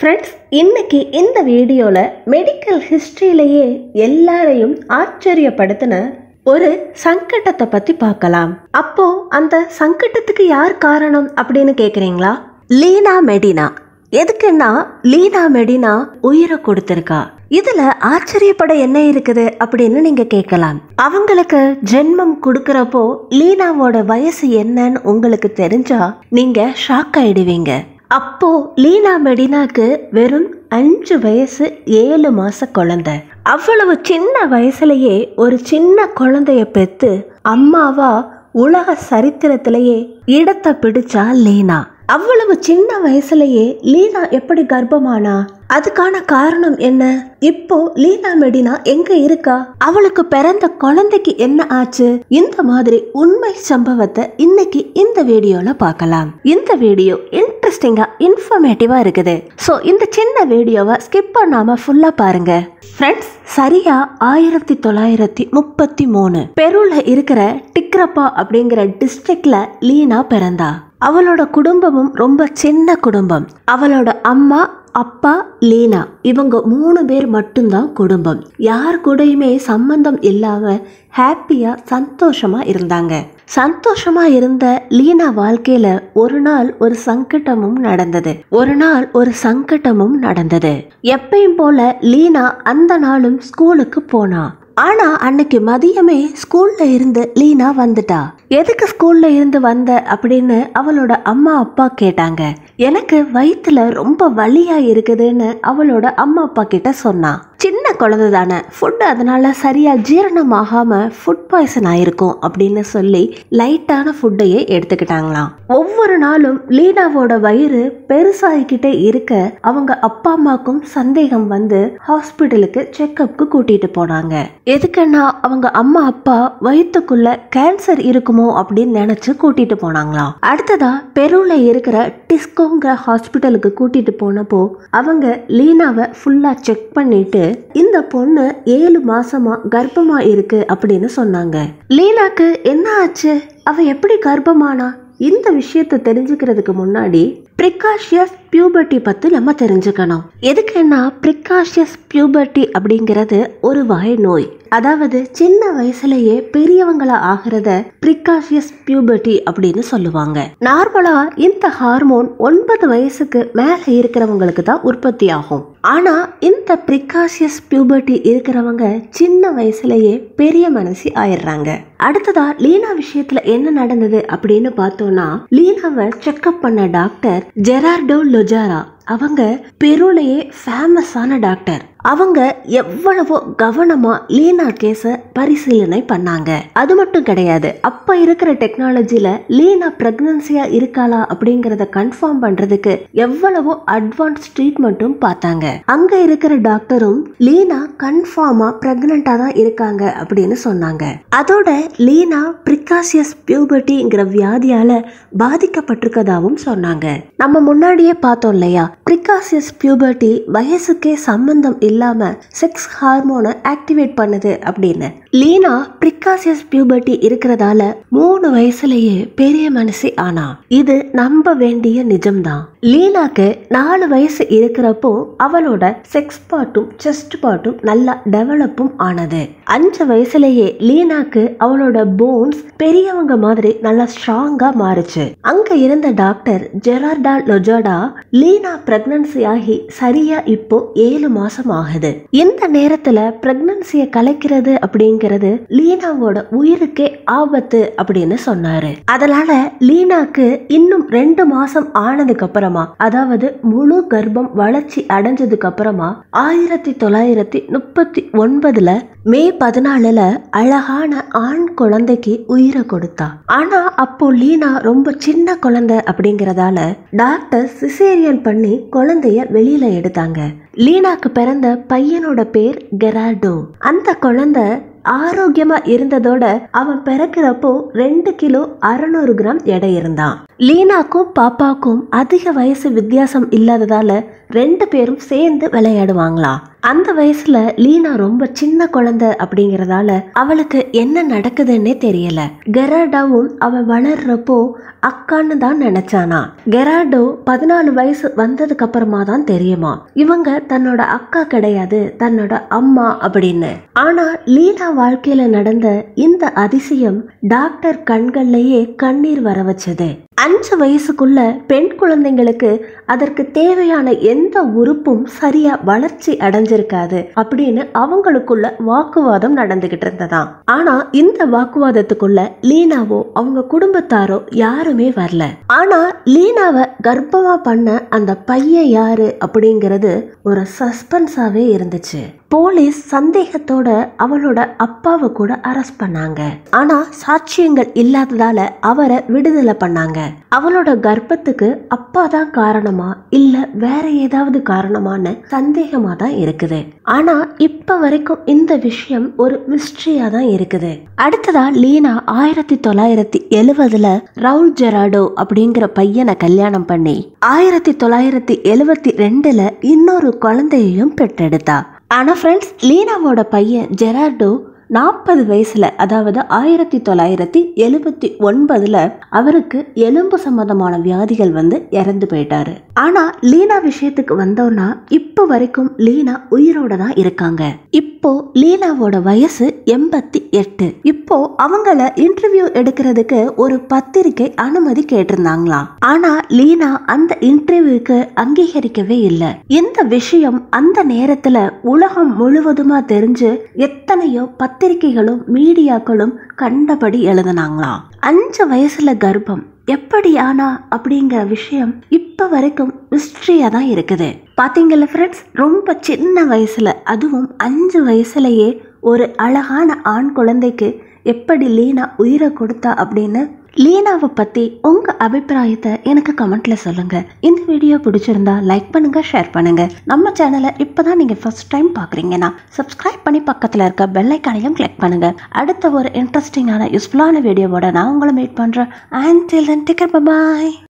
friends இன்னைக்கு இந்த வீடியோவில் மெடிக்கல் ஹிஸ்ட்ரியிலேயே எல்லாரையும் ஆச்சரியப்படுத்தின ஒரு சங்கடத்தை பற்றி பார்க்கலாம் அப்போ அந்த சங்கடத்துக்கு யார் காரணம் அப்படின்னு கேட்குறீங்களா லீனா மெடினா எதுக்குன்னா லீனா மெடினா உயிரை கொடுத்துருக்கா இதுல ஆச்சரியப்பட என்ன இருக்குது அப்படின்னு நீங்க கேட்கலாம் அவங்களுக்கு ஜென்மம் கொடுக்கறப்போ லீனாவோட வயசு என்னன்னு உங்களுக்கு தெரிஞ்சா நீங்க ஷாக் ஆயிடுவீங்க அப்போ லீனா மெடினாக்கு வெறும் அஞ்சு வயசு ஏழு மாச குழந்தை அவ்வளவு சின்ன வயசுலயே ஒரு சின்ன குழந்தைய பெத்து அம்மாவா உலக சரித்திரத்திலேயே இடத்தை பிடிச்சா லீனா அவ்வளவு சின்ன வயசுலயே லீனா எப்படி கர்ப்பமானா அதுக்கான காரணம் என்ன இப்போ லீனா மெடினா எங்க இருக்கா அவளுக்கு பிறந்த குழந்தைக்கு என்ன ஆச்சு இந்த மாதிரி உண்மை சம்பவத்தை இன்னைக்கு இந்த வீடியோல பார்க்கலாம் இந்த வீடியோ இன்ட்ரெஸ்டிங்கா இன்ஃபர்மேட்டிவா இருக்குது ஸோ இந்த சின்ன வீடியோவை ஸ்கிப் பண்ணாம ஃபுல்லா பாருங்க ஃப்ரெண்ட்ஸ் சரியா ஆயிரத்தி தொள்ளாயிரத்தி முப்பத்தி மூணு பெருல இருக்கிற டிக்ரப்பா அப்படிங்கிற டிஸ்ட்ரிக்ட்ல லீனா பிறந்தா அவளோட குடும்பமும் ரொம்ப சின்ன குடும்பம் அவளோட அம்மா அப்பா லீனா இவங்க மூணு பேர் மட்டும்தான் குடும்பம் யார் கூடயுமே சம்பந்தம் இல்லாம ஹாப்பியா சந்தோஷமா இருந்தாங்க சந்தோஷமா இருந்த லீனா வாழ்க்கையில ஒரு நாள் ஒரு சங்கடமும் நடந்தது ஒரு நாள் ஒரு சங்கடமும் நடந்தது எப்பயும் போல லீனா அந்த நாளும் ஸ்கூலுக்கு போனா ஆனா அன்னைக்கு மதியமே ஸ்கூல்ல இருந்து லீனா வந்துட்டா எதுக்கு ஸ்கூல்ல இருந்து வந்த அப்படின்னு அவளோட அம்மா அப்பா கேட்டாங்க எனக்கு வயிற்றுல ரொம்ப வலியா இருக்குதுன்னு அவளோட அம்மா அப்பா கிட்ட சொன்னா சின்ன குழந்தை தானே ஃபுட் அதனால சரியா ஜீரணம் ஆகாம ஃபுட் பாய்சன் ஆயிருக்கும் அப்படின்னு சொல்லி லைட்டான ஃபுட்டையே எடுத்துக்கிட்டாங்களாம் ஒவ்வொரு நாளும் லீனாவோட வயிறு பெருசாகிக்கிட்டே இருக்க அவங்க அப்பா அம்மாக்கும் சந்தேகம் வந்து ஹாஸ்பிட்டலுக்கு செக்கப்க்கு கூட்டிட்டு போனாங்க எதுக்குன்னா அவங்க அம்மா அப்பா வயிற்றுக்குள்ள கேன்சர் இருக்குமோ அப்படின்னு நினைச்சு கூட்டிட்டு போனாங்களாம் அடுத்ததா பெருல இருக்கிற டிஸ்கோங்கிற ஹாஸ்பிட்டலுக்கு கூட்டிட்டு போனப்போ அவங்க லீனாவை ஃபுல்லா செக் பண்ணிட்டு இந்த பொண்ணு ஏழு மாசமா கர்ப்பமா இருக்கு அப்படின்னு சொன்னாங்க லீனாக்கு என்ன ஆச்சு அவ எப்படி கர்ப்பமானா இந்த விஷயத்தை தெரிஞ்சுக்கிறதுக்கு முன்னாடி ப்ரிகாஷியஸ் பியூபர்ட்டி பற்றி நம்ம தெரிஞ்சுக்கணும் எதுக்குன்னா ப்ரிகாஷியஸ் பியூபர்ட்டி அப்படிங்கிறது ஒரு வகை நோய் அதாவது சின்ன வயசுலயே பெரியவங்களா ஆகிறத ப்ரிகாஷியஸ் பியூபர்ட்டி அப்படின்னு சொல்லுவாங்க நார்மலா இந்த ஹார்மோன் ஒன்பது வயசுக்கு மேல இருக்கிறவங்களுக்கு தான் உற்பத்தி ஆகும் ஆனா இந்த ப்ரிகாஷியஸ் பியூபர்ட்டி இருக்கிறவங்க சின்ன வயசுலயே பெரிய மனசி ஆயிடுறாங்க அடுத்ததா லீனா விஷயத்துல என்ன நடந்தது அப்படின்னு பார்த்தோம்னா லீனாவை செக்அப் பண்ண டாக்டர் ஜெரார்டோ லொஜாரா அவங்க பெருலையே ஃபேமஸான டாக்டர் அவங்க எவ்வளவோ கவனமா லீனா கேஸ பரிசீலனை பண்ணாங்க அது மட்டும் கிடையாது அப்ப இருக்கிற டெக்னாலஜில லீனா பிரெக்னன்சியா இருக்காளா அப்படிங்கறத கன்ஃபார்ம் பண்றதுக்கு எவ்வளவோ அட்வான்ஸ் ட்ரீட்மெண்ட்டும் பார்த்தாங்க அங்க இருக்கிற டாக்டரும் லீனா கன்ஃபார்மா பிரெக்னண்டா தான் இருக்காங்க அப்படின்னு சொன்னாங்க அதோட லீனா பிரிகாசியஸ் பியூபர்ட்டிங்கிற வியாதியால பாதிக்கப்பட்டிருக்கதாவும் சொன்னாங்க நம்ம முன்னாடியே பார்த்தோம் இல்லையா பிரிகாசியஸ் பியூபர்ட்டி வயசுக்கே சம்பந்தம் இல்லாம செக்ஸ் ஹார்மோனை ஆக்டிவேட் பண்ணுது அப்படின்னு லீனா பிரிகாசியஸ் பியூபர்ட்டி இருக்கிறதால மூணு வயசுலயே பெரிய மனசி ஆனா இது நம்ப வேண்டிய நிஜம்தான் லீனாக்கு நாலு வயசு இருக்கிறப்போ அவளோட செக்ஸ் பாட்டும் செஸ்ட் பாட்டும் நல்லா டெவலப்பும் ஆனது அஞ்சு வயசுலயே லீனாக்கு அவளோட போன்ஸ் பெரியவங்க மாதிரி நல்லா ஸ்ட்ராங்கா மாறுச்சு அங்க இருந்த டாக்டர் ஜெரார்டா லொஜாடா லீனா பிரெக்னன்சி ஆகி சரியா இப்போ ஏழு மாசம் ஆகுது இந்த நேரத்துல பிரெக்னன்சிய கலைக்கிறது அப்படிங்கிறது லீனாவோட உயிருக்கே ஆபத்து அப்படின்னு சொன்னாரு அதனால லீனாக்கு இன்னும் ரெண்டு மாசம் ஆனதுக்கு அப்புறமா அதாவது முழு கர்ப்பம் வளர்ச்சி அடைஞ்சதுக்கு அப்புறமா ஆயிரத்தி தொள்ளாயிரத்தி முப்பத்தி ஒன்பதுல மே பதினாலுல அழகான ஆண் குழந்தைக்கு உயிரை கொடுத்தா ஆனா அப்போ லீனா ரொம்ப சின்ன குழந்தை அப்படிங்கறதால டாக்டர் சிசேரியன் பண்ணி குழந்தைய வெளியில எடுத்தாங்க லீனாக்கு பிறந்த பையனோட பேர் கெராடோ அந்த குழந்தை ஆரோக்கியமா இருந்ததோட அவன் பிறக்கிறப்போ ரெண்டு கிலோ அறுநூறு கிராம் எடை இருந்தான் லீனாக்கும் பாப்பாக்கும் அதிக வயசு வித்தியாசம் இல்லாததால ரெண்டு பேரும் சேர்ந்து விளையாடுவாங்களாம் அந்த வயசுல லீனா ரொம்ப சின்ன குழந்தை அப்படிங்கறதால அவளுக்கு என்ன நடக்குதுன்னே தெரியல கெராடாவும் அவ வளர்றப்போ அக்கான்னு தான் நினைச்சானா கெராடோ பதினாலு வயசு வந்ததுக்கு அப்புறமா தான் தெரியுமா இவங்க தன்னோட அக்கா கிடையாது தன்னோட அம்மா அப்படின்னு ஆனா லீனா வாழ்க்கையில நடந்த இந்த அதிசயம் டாக்டர் கண்கள்லயே கண்ணீர் வர வச்சது அஞ்சு வயசுக்குள்ள பெண் குழந்தைங்களுக்கு அதற்கு தேவையான எந்த உறுப்பும் சரியா வளர்ச்சி அடைஞ்சிருக்காது அப்படின்னு அவங்களுக்குள்ள வாக்குவாதம் நடந்துகிட்டு இருந்ததாம் ஆனா இந்த வாக்குவாதத்துக்குள்ள லீனாவோ அவங்க குடும்பத்தாரோ யாருமே வரல ஆனா லீனாவை கர்ப்பமா பண்ண அந்த பையன் யாரு அப்படிங்கிறது ஒரு சஸ்பென்ஸாவே இருந்துச்சு போலீஸ் சந்தேகத்தோட அவளோட அப்பாவை கூட அரெஸ்ட் பண்ணாங்க ஆனா சாட்சியங்கள் இல்லாததால அவரை விடுதலை பண்ணாங்க அவளோட கர்ப்பத்துக்கு அப்பா தான் காரணமா இல்ல வேற ஏதாவது காரணமான சந்தேகமா தான் இருக்குது ஆனா இப்ப வரைக்கும் இந்த விஷயம் ஒரு மிஸ்ட்ரியா தான் இருக்குது அடுத்ததா லீனா ஆயிரத்தி தொள்ளாயிரத்தி எழுவதுல ரவுல் ஜெராடோ அப்படிங்கிற பையனை கல்யாணம் பண்ணி ஆயிரத்தி தொள்ளாயிரத்தி எழுவத்தி ரெண்டுல இன்னொரு குழந்தையையும் பெற்றெடுத்தா ஆனா ஃப்ரெண்ட்ஸ் லீனாவோட பையன் ஜெரார்டோ நாற்பது வயசுல அதாவது ஆயிரத்தி தொள்ளாயிரத்தி எழுபத்தி ஒன்பதுல அவருக்கு எலும்பு சம்பந்தமான வியாதிகள் வந்து இறந்து போயிட்டாரு ஆனா லீனா விஷயத்துக்கு வந்தோம்னா இப்போ வரைக்கும் லீனா உயிரோட தான் இருக்காங்க இப்போ லீனாவோட வயசு எண்பத்தி எட்டு இப்போ அவங்கள இன்டர்வியூ எடுக்கிறதுக்கு ஒரு பத்திரிக்கை அனுமதி கேட்டிருந்தாங்களாம் ஆனா லீனா அந்த இன்டர்வியூக்கு அங்கீகரிக்கவே இல்லை இந்த விஷயம் அந்த நேரத்துல உலகம் முழுவதுமா தெரிஞ்சு எத்தனையோ பத்திரிகைகளும் மீடியாக்களும் கண்டபடி எழுதுனாங்களாம் அஞ்சு வயசுல கர்ப்பம் எப்படி ஆனா அப்படிங்கிற விஷயம் இப்ப வரைக்கும் மிஸ்ட்ரியா தான் இருக்குது பாத்தீங்கல்ல ஃப்ரெண்ட்ஸ் ரொம்ப சின்ன வயசுல அதுவும் அஞ்சு வயசுலயே ஒரு அழகான ஆண் குழந்தைக்கு எப்படி லீனா உயிரை கொடுத்தா அப்படின்னு லீனாவை பத்தி உங்க அபிப்பிராயத்தை எனக்கு கமெண்ட்ல சொல்லுங்க இந்த வீடியோ பிடிச்சிருந்தா லைக் பண்ணுங்க ஷேர் பண்ணுங்க நம்ம சேனலை இப்பதான் நீங்க ஃபர்ஸ்ட் டைம் பாக்குறீங்கன்னா சப்ஸ்கிரைப் பண்ணி பக்கத்துல இருக்க பெல் ஐக்கானையும் கிளிக் பண்ணுங்க அடுத்த ஒரு இன்ட்ரெஸ்டிங்கான யூஸ்ஃபுல்லான வீடியோவோட நான் உங்களை மீட் பண்றேன் and till then take bye